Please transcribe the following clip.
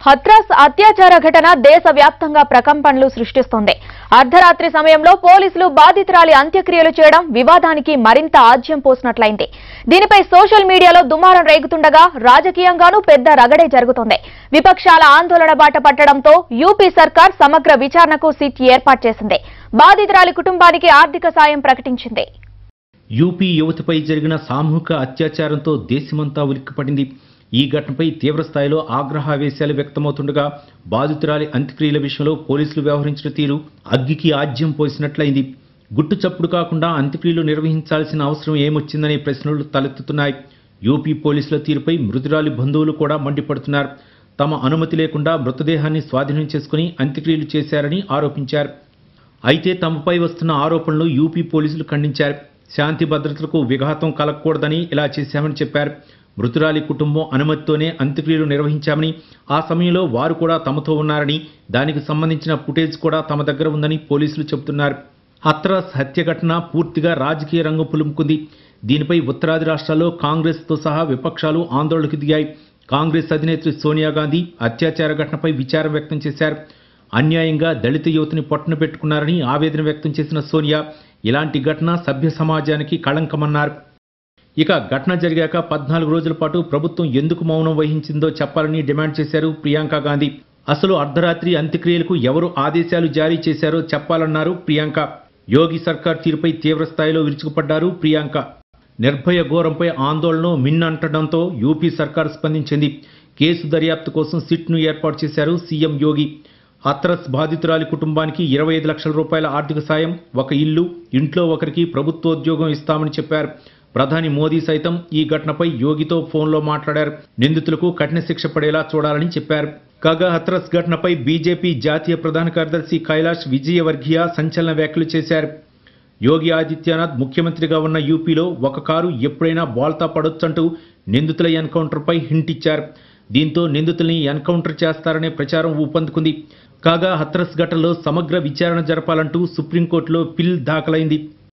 హత్రాస్ అత్యాచార ఘటన దేశవ్యాప్తంగా ప్రకంపనలు సృష్టిస్తోంది అర్ధరాత్రి సమయంలో పోలీసులు బాధితురాలి అంత్యక్రియలు చేయడం వివాదానికి మరింత ఆజ్యం పోసినట్లయింది దీనిపై సోషల్ మీడియాలో దుమారం రేగుతుండగా రాజకీయంగానూ పెద్ద రగడే జరుగుతోంది విపక్షాల ఆందోళన బాట పట్టడంతో యూపీ సర్కార్ సమగ్ర విచారణకు సిట్ ఏర్పాటు చేసింది బాధితురాలి కుటుంబానికి ఆర్థిక సాయం ప్రకటించింది యూపీ యువతిపై జరిగిన సామూహిక అత్యాచారంతో దేశమంతా ఉలిక్కిపడింది ఈ ఘటనపై తీవ్రస్థాయిలో ఆగ్రహావేశాలు వ్యక్తమవుతుండగా బాధితురాలి అంత్యక్రియల విషయంలో పోలీసులు వ్యవహరించిన తీరు అగ్గికి ఆజ్యం పోసినట్లయింది గుట్టు చప్పుడు కాకుండా అంత్యక్రియలు నిర్వహించాల్సిన అవసరం ఏమొచ్చిందనే ప్రశ్నలు తలెత్తుతున్నాయి యూపీ పోలీసుల తీరుపై మృతురాలి బంధువులు కూడా మండిపడుతున్నారు తమ అనుమతి లేకుండా మృతదేహాన్ని స్వాధీనం చేసుకుని అంత్యక్రియలు చేశారని ఆరోపించారు అయితే తమపై వస్తున్న ఆరోపణలు యూపీ పోలీసులు ఖండించారు శాంతి భద్రతలకు విఘాతం కలగకూడదని ఇలా చేశామని చెప్పారు మృతురాలి కుటుంబం అనుమతితోనే అంత్యక్రియలు నిర్వహించామని ఆ సమయంలో వారు కూడా తమతో ఉన్నారని దానికి సంబంధించిన ఫుటేజ్ కూడా తమ దగ్గర ఉందని పోలీసులు చెబుతున్నారు హత్రాస్ హత్య ఘటన పూర్తిగా రాజకీయ రంగు పులుముకుంది దీనిపై ఉత్తరాది రాష్ట్రాల్లో కాంగ్రెస్తో సహా విపక్షాలు ఆందోళనకు దిగాయి కాంగ్రెస్ అధినేత్రి సోనియా గాంధీ అత్యాచార ఘటనపై విచారం వ్యక్తం చేశారు అన్యాయంగా దళిత యువతిని పొట్టన పెట్టుకున్నారని ఆవేదన వ్యక్తం చేసిన సోనియా ఇలాంటి ఘటన సభ్య సమాజానికి కళంకమన్నారు ఇక ఘటన జరిగాక పద్నాలుగు రోజుల పాటు ప్రభుత్వం ఎందుకు మౌనం వహించిందో చెప్పాలని డిమాండ్ చేశారు ప్రియాంక గాంధీ అసలు అర్ధరాత్రి అంత్యక్రియలకు ఎవరు ఆదేశాలు జారీ చేశారో చెప్పాలన్నారు ప్రియాంక యోగి సర్కార్ తీరుపై తీవ్రస్థాయిలో విరుచుకుపడ్డారు ప్రియాంక నిర్భయ ఘోరంపై ఆందోళన మిన్నంటడంతో యూపీ సర్కార్ స్పందించింది కేసు దర్యాప్తు కోసం సిట్ను ఏర్పాటు చేశారు సీఎం యోగి హత్రస్ బాధితురాలి కుటుంబానికి ఇరవై ఐదు లక్షల రూపాయల ఆర్థిక సాయం ఒక ఇల్లు ఇంట్లో ఒకరికి ప్రభుత్వోద్యోగం ఇస్తామని చెప్పారు ప్రధాని మోదీ సైతం ఈ ఘటనపై యోగితో ఫోన్లో మాట్లాడారు నిందితులకు కఠిన శిక్ష పడేలా చూడాలని చెప్పారు కాగా హత్రస్ ఘటనపై బీజేపీ జాతీయ ప్రధాన కార్యదర్శి కైలాష్ విజయవర్గీయ సంచలన వ్యాఖ్యలు చేశారు యోగి ఆదిత్యనాథ్ ముఖ్యమంత్రిగా ఉన్న యూపీలో ఒక కారు ఎప్పుడైనా బాల్తా పడొచ్చంటూ నిందితుల ఎన్కౌంటర్పై హింట్ ఇచ్చారు దీంతో నిందితుల్ని ఎన్కౌంటర్ చేస్తారనే ప్రచారం ఊపందుకుంది కాగా హత్రస్ ఘటనలో సమగ్ర విచారణ జరపాలంటూ సుప్రీంకోర్టులో పిల్ దాఖలైంది